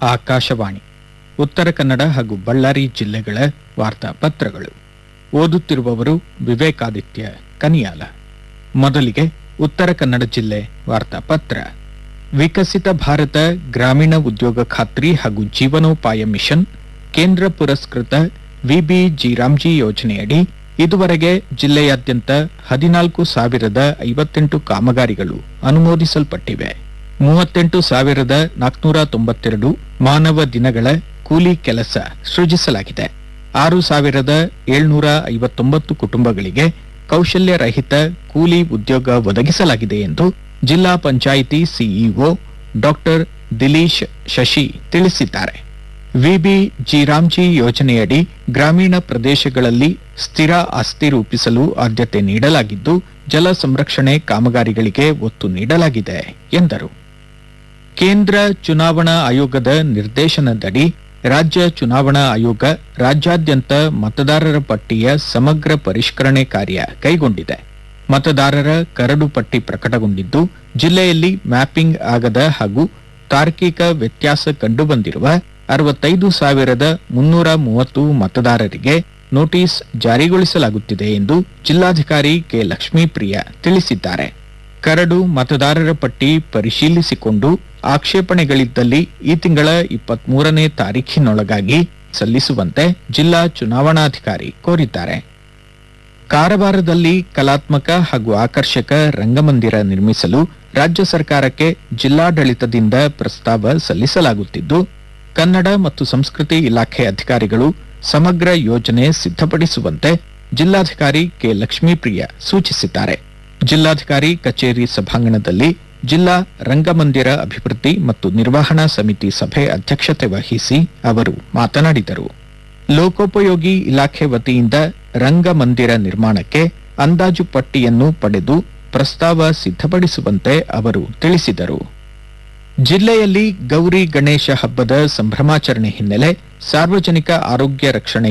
ಆಕಾಶವಾಣಿ ಉತ್ತರ ಕನ್ನಡ ಹಾಗೂ ಬಳ್ಳಾರಿ ಜಿಲ್ಲೆಗಳ ವಾರ್ತಾ ಪತ್ರಗಳು ಓದುತ್ತಿರುವವರು ವಿವೇಕಾದಿತ್ಯ ಕನಿಯಾಲ ಮೊದಲಿಗೆ ಉತ್ತರ ಕನ್ನಡ ಜಿಲ್ಲೆ ವಾರ್ತಾ ಪತ್ರ ವಿಕಸಿತ ಭಾರತ ಗ್ರಾಮೀಣ ಉದ್ಯೋಗ ಖಾತ್ರಿ ಹಾಗೂ ಜೀವನೋಪಾಯ ಮಿಷನ್ ಕೇಂದ್ರ ಪುರಸ್ಕೃತ ವಿಬಿ ಜಿರಾಮ್ಜಿ ಯೋಜನೆಯಡಿ ಇದುವರೆಗೆ ಜಿಲ್ಲೆಯಾದ್ಯಂತ ಹದಿನಾಲ್ಕು ಸಾವಿರದ ಐವತ್ತೆಂಟು ಕಾಮಗಾರಿಗಳು ಅನುಮೋದಿಸಲ್ಪಟ್ಟಿವೆ ಮೂವತ್ತೆಂಟು ಸಾವಿರದ ನಾಲ್ಕುನೂರ ತೊಂಬತ್ತೆರಡು ಮಾನವ ದಿನಗಳ ಕೂಲಿ ಕೆಲಸ ಸೃಜಿಸಲಾಗಿದೆ ಆರು ಸಾವಿರದ ಏಳ್ನೂರ ಐವತ್ತೊಂಬತ್ತು ಕುಟುಂಬಗಳಿಗೆ ಕೌಶಲ್ಯ ರಹಿತ ಕೂಲಿ ಉದ್ಯೋಗ ಒದಗಿಸಲಾಗಿದೆ ಎಂದು ಜಿಲ್ಲಾ ಪಂಚಾಯಿತಿ ಸಿಇಒ ಡಾಕ್ಟರ್ ದಿಲೀಶ್ ಶಶಿ ತಿಳಿಸಿದ್ದಾರೆ ವಿಬಿ ಜಿರಾಮ್ಜಿ ಯೋಜನೆಯಡಿ ಗ್ರಾಮೀಣ ಪ್ರದೇಶಗಳಲ್ಲಿ ಸ್ಥಿರ ಆಸ್ತಿ ರೂಪಿಸಲು ಆದ್ಯತೆ ನೀಡಲಾಗಿದ್ದು ಜಲ ಸಂರಕ್ಷಣೆ ಕಾಮಗಾರಿಗಳಿಗೆ ಒತ್ತು ನೀಡಲಾಗಿದೆ ಎಂದರು ಕೇಂದ್ರ ಚುನಾವಣಾ ಆಯೋಗದ ನಿರ್ದೇಶನದಡಿ ರಾಜ್ಯ ಚುನಾವಣಾ ಆಯೋಗ ರಾಜ್ಯಾದ್ಯಂತ ಮತದಾರರ ಪಟ್ಟಿಯ ಸಮಗ್ರ ಪರಿಷ್ಕರಣೆ ಕಾರ್ಯ ಕೈಗೊಂಡಿದೆ ಮತದಾರರ ಕರಡು ಪಟ್ಟಿ ಪ್ರಕಟಗೊಂಡಿದ್ದು ಜಿಲ್ಲೆಯಲ್ಲಿ ಮ್ಯಾಪಿಂಗ್ ಆಗದ ಹಾಗೂ ತಾರ್ಕಿಕ ವ್ಯತ್ಯಾಸ ಕಂಡುಬಂದಿರುವ ಅರವತ್ತೈದು ಸಾವಿರದ ಮುನ್ನೂರ ಮೂವತ್ತು ಮತದಾರರಿಗೆ ನೋಟಿಸ್ ಜಾರಿಗೊಳಿಸಲಾಗುತ್ತಿದೆ ಎಂದು ಜಿಲ್ಲಾಧಿಕಾರಿ ಕೆ ಲಕ್ಷ್ಮೀಪ್ರಿಯ ತಿಳಿಸಿದ್ದಾರೆ ಕರಡು ಮತದಾರರ ಪಟ್ಟಿ ಪರಿಶೀಲಿಸಿಕೊಂಡು ಆಕ್ಷೇಪಣೆಗಳಿದ್ದಲ್ಲಿ ಈ ತಿಂಗಳ ಇಪ್ಪತ್ಮೂರನೇ ತಾರೀಖಿನೊಳಗಾಗಿ ಸಲ್ಲಿಸುವಂತೆ ಜಿಲ್ಲಾ ಚುನಾವಣಾಧಿಕಾರಿ ಕೋರಿದ್ದಾರೆ ಕಾರವಾರದಲ್ಲಿ ಕಲಾತ್ಮಕ ಹಾಗೂ ಆಕರ್ಷಕ ರಂಗಮಂದಿರ ನಿರ್ಮಿಸಲು ರಾಜ್ಯ ಸರ್ಕಾರಕ್ಕೆ ಜಿಲ್ಲಾಡಳಿತದಿಂದ ಪ್ರಸ್ತಾವ ಸಲ್ಲಿಸಲಾಗುತ್ತಿದ್ದು ಕನ್ನಡ ಮತ್ತು ಸಂಸ್ಕೃತಿ ಇಲಾಖೆ ಅಧಿಕಾರಿಗಳು ಸಮಗ್ರ ಯೋಜನೆ ಸಿದ್ಧಪಡಿಸುವಂತೆ ಜಿಲ್ಲಾಧಿಕಾರಿ ಕೆ ಲಕ್ಷ್ಮೀಪ್ರಿಯ ಸೂಚಿಸಿದ್ದಾರೆ ಜಿಲ್ಲಾಧಿಕಾರಿ ಕಚೇರಿ ಸಭಾಂಗಣದಲ್ಲಿ ಜಿಲ್ಲಾ ರಂಗಮಂದಿರ ಅಭಿವೃದ್ಧಿ ಮತ್ತು ನಿರ್ವಹಣಾ ಸಮಿತಿ ಸಭೆ ಅಧ್ಯಕ್ಷತೆ ವಹಿಸಿ ಅವರು ಮಾತನಾಡಿದರು ಲೋಕೋಪಯೋಗಿ ಇಲಾಖೆ ವತಿಯಿಂದ ರಂಗಮಂದಿರ ನಿರ್ಮಾಣಕ್ಕೆ ಅಂದಾಜು ಪಟ್ಟಿಯನ್ನು ಪಡೆದು ಪ್ರಸ್ತಾವ ಸಿದ್ಧಪಡಿಸುವಂತೆ ಅವರು ತಿಳಿಸಿದರು ಜಿಲ್ಲೆಯಲ್ಲಿ ಗೌರಿ ಗಣೇಶ ಹಬ್ಬದ ಸಂಭ್ರಮಾಚರಣೆ ಹಿನ್ನೆಲೆ ಸಾರ್ವಜನಿಕ ಆರೋಗ್ಯ ರಕ್ಷಣೆ